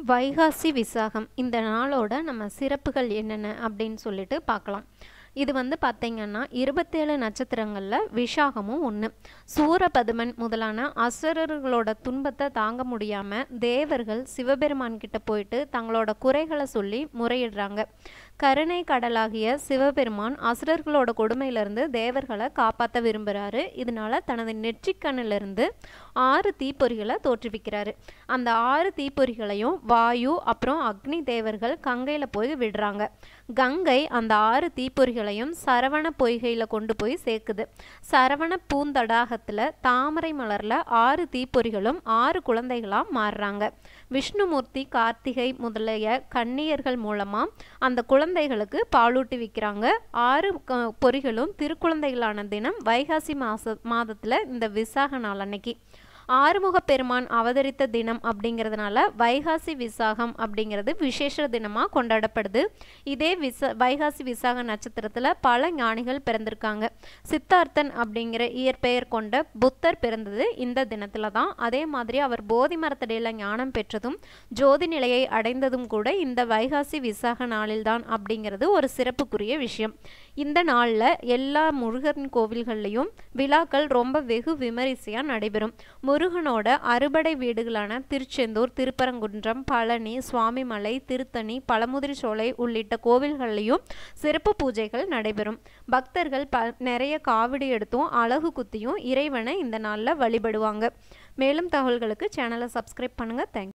வைகாசி விசாகம் இந்த நாளோட நம்ம சிறப்புகள் என்னென்ன அப்படின்னு சொல்லிட்டு பார்க்கலாம் இது வந்து பார்த்தீங்கன்னா இருபத்தேழு நட்சத்திரங்களில் விஷாகமும் ஒன்று சூரபதுமன் முதலான அசுரர்களோட துன்பத்தை தாங்க முடியாமல் தேவர்கள் சிவபெருமான் கிட்ட போயிட்டு தங்களோட குறைகளை சொல்லி முறையிடுறாங்க கருணை கடலாகிய சிவபெருமான் அசுரர்களோட கொடுமையிலிருந்து தேவர்களை காப்பாற்ற விரும்புகிறாரு இதனால தனது நெற்றிக்கண்ணிலிருந்து ஆறு தீப்பொறிகளை தோற்றுவிக்கிறாரு அந்த ஆறு தீப்பொறிகளையும் வாயு அப்புறம் அக்னி தேவர்கள் கங்கையில் போய் விடுறாங்க கங்கை அந்த ஆறு தீப்பொறிகளையும் சரவண பொய்கையில் கொண்டு போய் சேர்க்குது சரவண பூந்தடாகத்தில் தாமரை மலரில் ஆறு தீப்பொறிகளும் ஆறு குழந்தைகளாக மாறுறாங்க விஷ்ணுமூர்த்தி கார்த்திகை முதலிய கன்னியர்கள் மூலமாக அந்த குழந்தைகளுக்கு பாலூட்டி விற்கிறாங்க ஆறு க- பொறிகளும் திருக்குழந்தைகளான தினம் வைகாசி மாச மாதத்தில் இந்த விசாக நாள் அன்னைக்கு ஆறுமுக பெருமான் அவதரித்த தினம் அப்படிங்கிறதுனால வைகாசி விசாகம் அப்படிங்கிறது விசேஷ தினமாக கொண்டாடப்படுது இதே விச வைகாசி விசாக நட்சத்திரத்தில் பல ஞானிகள் பிறந்திருக்காங்க சித்தார்த்தன் அப்படிங்கிற இயற்பெயர் கொண்ட புத்தர் பிறந்தது இந்த தினத்தில் தான் அதே மாதிரி அவர் போதி மரத்தடியில் ஞானம் பெற்றதும் ஜோதி நிலையை அடைந்ததும் கூட இந்த வைகாசி விசாக நாளில்தான் அப்படிங்கிறது ஒரு சிறப்புக்குரிய விஷயம் இந்த நாளில் எல்லா முருகன் கோவில்கள்லையும் விழாக்கள் ரொம்ப வெகு விமரிசையாக நடைபெறும் முருகனோட அறுபடை வீடுகளான திருச்செந்தூர் திருப்பரங்குன்றம் பழனி சுவாமிமலை திருத்தணி பழமுதிரி சோலை உள்ளிட்ட கோவில்கள்லையும் சிறப்பு பூஜைகள் நடைபெறும் பக்தர்கள் ப நிறைய காவடி எடுத்தும் அழகு குத்தியும் இறைவனை இந்த நாளில் வழிபடுவாங்க மேலும் தகவல்களுக்கு சேனலை சப்ஸ்கிரைப் பண்ணுங்கள் தேங்க்ஸ்